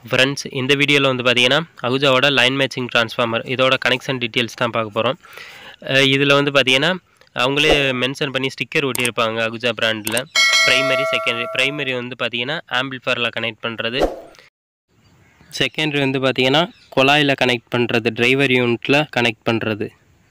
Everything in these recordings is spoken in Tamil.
ஃப்ரெண்ட்ஸ் இந்த வீடியோவில் வந்து பார்த்தீங்கன்னா அகுஜாவோட லைன் மேட்சிங் ட்ரான்ஸ்ஃபார்மர் இதோட கனெக்ஷன் டீட்டெயில்ஸ் தான் பார்க்க போகிறோம் இதில் வந்து பார்த்தீங்கன்னா அவங்களே மென்ஷன் பண்ணி ஸ்டிக்கர் ஒட்டியிருப்பாங்க அகுஜா பிராண்டில் ப்ரைமரி செகண்டரி ப்ரைமரி வந்து பார்த்தீங்கன்னா ஆம்பிள்ஃபயரில் கனெக்ட் பண்ணுறது செகண்டரி வந்து பார்த்தீங்கன்னா குழாயில் கனெக்ட் பண்ணுறது டிரைவர் யூனிட்டில் கனெக்ட் பண்ணுறது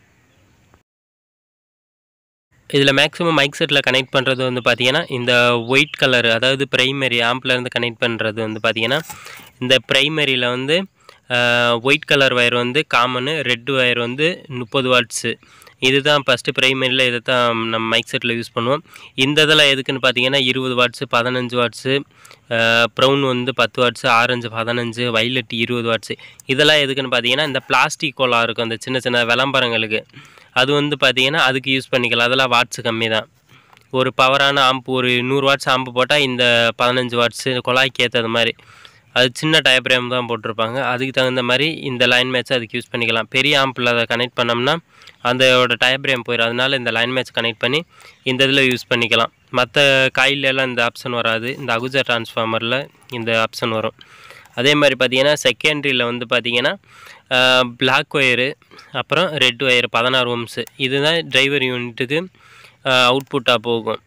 இதில் மேக்ஸிமம் மைக் செட்டில் கனெக்ட் பண்ணுறது வந்து பார்த்தீங்கன்னா இந்த ஒயிட் கலர் அதாவது ப்ரைமரி ஆம்ப்லேருந்து கனெக்ட் பண்ணுறது வந்து பார்த்தீங்கன்னா இந்த ப்ரைமரியில் வந்து ஒயிட் கலர் ஒயர் வந்து காமனு ரெட் ஒயர் வந்து முப்பது வாட்ஸு இதுதான் ஃபஸ்ட்டு ப்ரைமரியில் இதை தான் நம்ம மைக் செட்டில் யூஸ் பண்ணுவோம் இந்த இதில் எதுக்குன்னு பார்த்தீங்கன்னா இருபது வாட்ஸு பதினஞ்சு வாட்ஸு ப்ரௌன் வந்து பத்து வாட்ஸு ஆரஞ்சு பதினஞ்சு வைலட் இருபது வாட்ஸு இதெல்லாம் எதுக்குன்னு பார்த்தீங்கன்னா இந்த பிளாஸ்டிக் கோலா இருக்கும் அந்த சின்ன சின்ன விளம்பரங்களுக்கு அது வந்து பார்த்தீங்கன்னா அதுக்கு யூஸ் பண்ணிக்கலாம் அதெல்லாம் வாட்ஸு கம்மி தான் ஒரு பவரான ஆம்பு ஒரு நூறு வாட்ஸ் ஆம்பு போட்டால் இந்த பதினஞ்சு வாட்ஸு குழாய்க்கு ஏற்றது மாதிரி அது சின்ன டயப்ரேம் தான் போட்டிருப்பாங்க அதுக்கு தகுந்த மாதிரி இந்த லைன் மேட்ச்சை அதுக்கு யூஸ் பண்ணிக்கலாம் பெரிய ஆம்பில் அதை கனெக்ட் பண்ணோம்னா அதோட டயப்ரேம் போயிடும் அதனால இந்த லைன் மேட்ச் கனெக்ட் பண்ணி இந்த இதில் யூஸ் பண்ணிக்கலாம் மற்ற காயிலெல்லாம் இந்த ஆப்ஷன் வராது இந்த அகுஜா டிரான்ஸ்ஃபார்மரில் இந்த ஆப்ஷன் வரும் அதே மாதிரி பார்த்தீங்கன்னா செகண்டரியில் வந்து பார்த்தீங்கன்னா பிளாக் ஒயரு அப்புறம் ரெட் ஒயர் பதினாறு ஓம்ஸு இதுதான் டிரைவர் யூனிட்டுக்கு அவுட்புட்டாக போகும்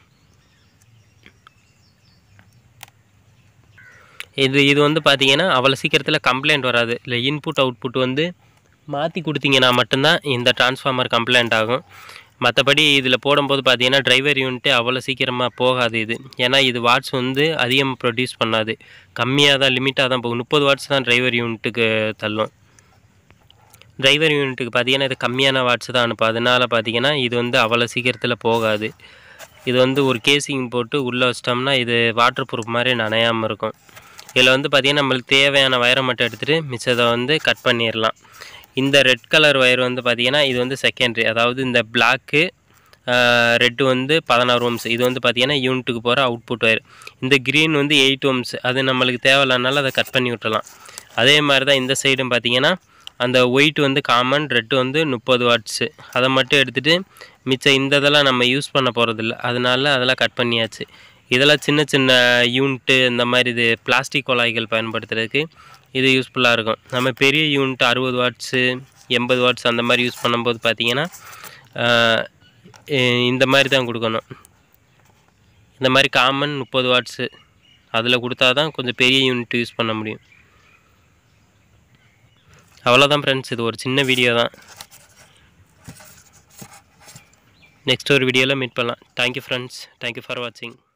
இது இது வந்து பார்த்தீங்கன்னா அவ்வளோ சீக்கிரத்தில் கம்ப்ளைண்ட் வராது இல்லை இன்புட் அவுட்புட் வந்து மாற்றி கொடுத்தீங்கன்னா மட்டும்தான் இந்த டிரான்ஸ்ஃபார்மர் கம்ப்ளைண்ட் ஆகும் மற்றபடி இதில் போடும்போது பார்த்தீங்கன்னா டிரைவர் யூனிட்டு அவ்வளோ சீக்கிரமாக போகாது இது ஏன்னா இது வாட்ஸ் வந்து அதிகமாக ப்ரொடியூஸ் பண்ணாது கம்மியாக தான் லிமிட்டாக தான் போகும் முப்பது வாட்ஸ் தான் டிரைவர் யூனிட்டுக்கு தள்ளும் டிரைவர் யூனிட்டுக்கு பார்த்தீங்கன்னா இது கம்மியான வாட்ஸ் தான் அனுப்பும் அதனால் பார்த்தீங்கன்னா இது வந்து அவ்வளோ சீக்கிரத்தில் போகாது இது வந்து ஒரு கேசிங் போட்டு உள்ளே வச்சிட்டோம்னா இது வாட்டர் ப்ரூஃப் மாதிரி நனையாமல் இருக்கும் இதில் வந்து பார்த்திங்கன்னா நம்மளுக்கு தேவையான வயரை மட்டும் எடுத்துகிட்டு மிச்சத்தை வந்து கட் பண்ணிடலாம் இந்த ரெட் கலர் ஒயர் வந்து பார்த்திங்கன்னா இது வந்து செகண்டரி அதாவது இந்த பிளாக்கு ரெட்டு வந்து பதினாறு ஓம்ஸ் இது வந்து பார்த்திங்கன்னா யூனிட்டுக்கு போகிற அவுட்புட் ஒயர் இந்த க்ரீன் வந்து எயிட் ஓம்ஸ் அது நம்மளுக்கு தேவையில்லனால அதை கட் பண்ணி விட்டுலாம் அதே மாதிரி தான் இந்த சைடும் பார்த்திங்கன்னா அந்த ஒயிட் வந்து காமன் ரெட்டு வந்து முப்பது வாட்ஸு அதை மட்டும் எடுத்துகிட்டு மிச்சம் இந்த இதெல்லாம் நம்ம யூஸ் பண்ண போகிறதில்ல அதனால அதெல்லாம் கட் பண்ணியாச்சு இதெல்லாம் சின்ன சின்ன யூனிட்டு இந்த மாதிரி இது பிளாஸ்டிக் குழாய்கள் பயன்படுத்துறதுக்கு இது யூஸ்ஃபுல்லாக இருக்கும் நம்ம பெரிய யூனிட் அறுபது வாட்ஸு எண்பது வாட்ஸ் அந்த மாதிரி யூஸ் பண்ணும்போது பார்த்திங்கன்னா இந்த மாதிரி தான் கொடுக்கணும் இந்த மாதிரி காமன் முப்பது வாட்ஸு அதில் கொடுத்தா தான் கொஞ்சம் பெரிய யூனிட் யூஸ் பண்ண முடியும் அவ்வளோதான் ஃப்ரெண்ட்ஸ் இது ஒரு சின்ன வீடியோ தான் நெக்ஸ்ட் ஒரு வீடியோவில் மீட் பண்ணலாம் தேங்க்யூ ஃப்ரெண்ட்ஸ் தேங்க்யூ ஃபார் வாட்சிங்